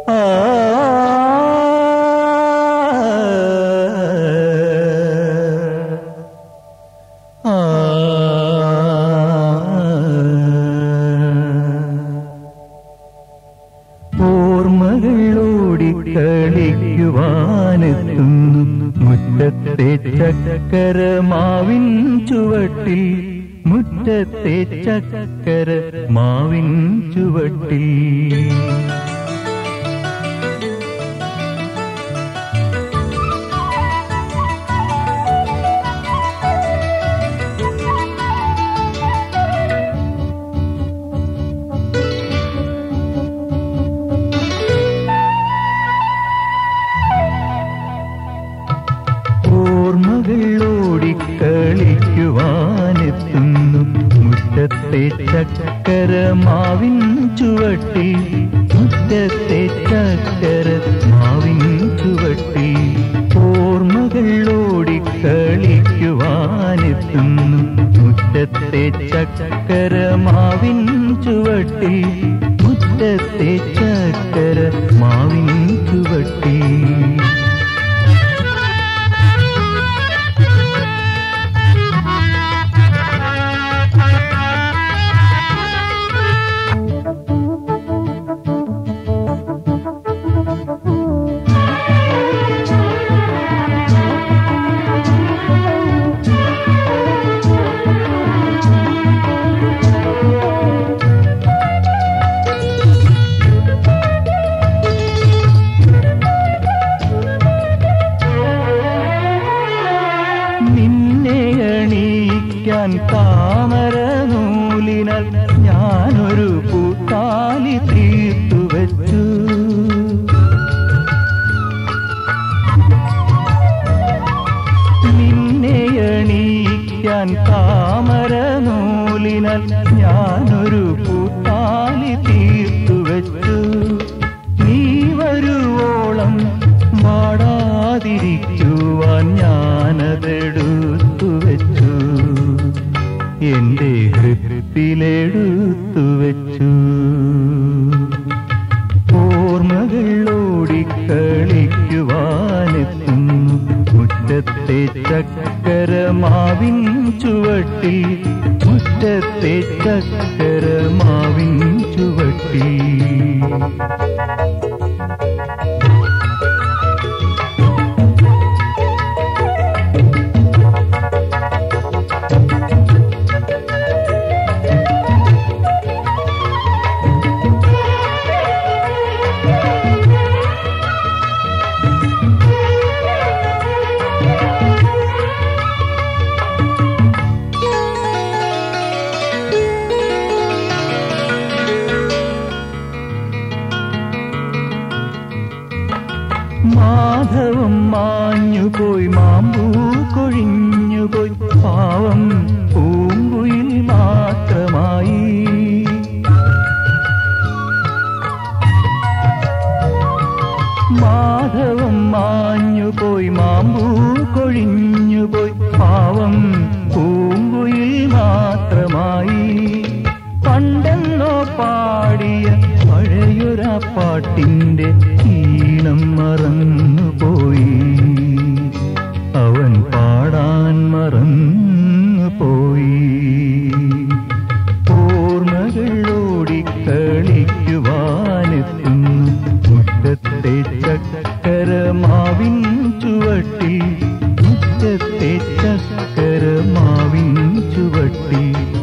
ആ ആ ഓർമ്മകളോടി കളിക്കുവാനെത്തുന്നു മുറ്റത്തെ ചക്കര മാവിൻ ചുവട്ടിൽ മുറ്റത്തെ ചക്കര മാവിൻ ചുവട്ടിൽ ഓർമ്മകളോടി കളിക്കുവാനെത്തുന്നു മുറ്റത്തെ ചക്കര മാവിൻ ചുവട്ടിൽ മുറ്റത്തെ ചക്കര മാവിൻ ചുവട്ടിൽ ഓർമ്മകളോടി കളിക്കുവാനെത്തുന്നു മുറ്റത്തെ ചക്കര മാവിൻ ചുവട്ടിൽ മുറ്റത്തെ ചക്കര മാവിൻ ചുവട്ടിൽ നിന്നെ അണിയിക്കാൻ താമര നൂലിനാൽ ഞാനൊരു പൂത്താലി തീർത്തു വച്ചു നിന്നെ അണിയിക്കാൻ താമര നൂലിനാൽ ഞാനൊരു പൂത്താലി തീർത്തു വച്ചു നീ വരുവോളം വാടാതിരിക്കുവാൻ ഞാനതെടുത്തു വെച്ചു എന്റെ ഹൃത്തിലെടുത്തു വെച്ചു ഓർമ്മകളോടി കളിക്കുവാനെത്തുന്നു മുറ്റത്തെ ചക്കര മാവിൻ ചുവട്ടിൽ മുറ്റത്തെ ചക്കര മാവിൻ ചുവട്ടിൽ മാധവം മാഞ്ഞുപോയി മാമ്പൂ കൊഴിഞ്ഞുപോയി പാവം പൂങ്കുയിൽ മാത്രമായി മാധവം മാഞ്ഞുപോയി മാമ്പൂ കൊഴിഞ്ഞുപോയി പാവം പൂങ്കുയിൽ മാത്രമായി പണ്ടെന്നോ പാടിയ പഴയൊരാ പാട്ടിന്റെ ഈണം മറന്നുപോയി അവൻ പാടാൻ മറന്നുപോയി ഓർമ്മകളോടി കളിക്കുവാനെത്തുന്നു മുറ്റത്തെ ചക്കര മാവിൻ ചുവട്ടിൽ മുറ്റത്തെ ചക്കര മാവിൻ ചുവട്ടിൽ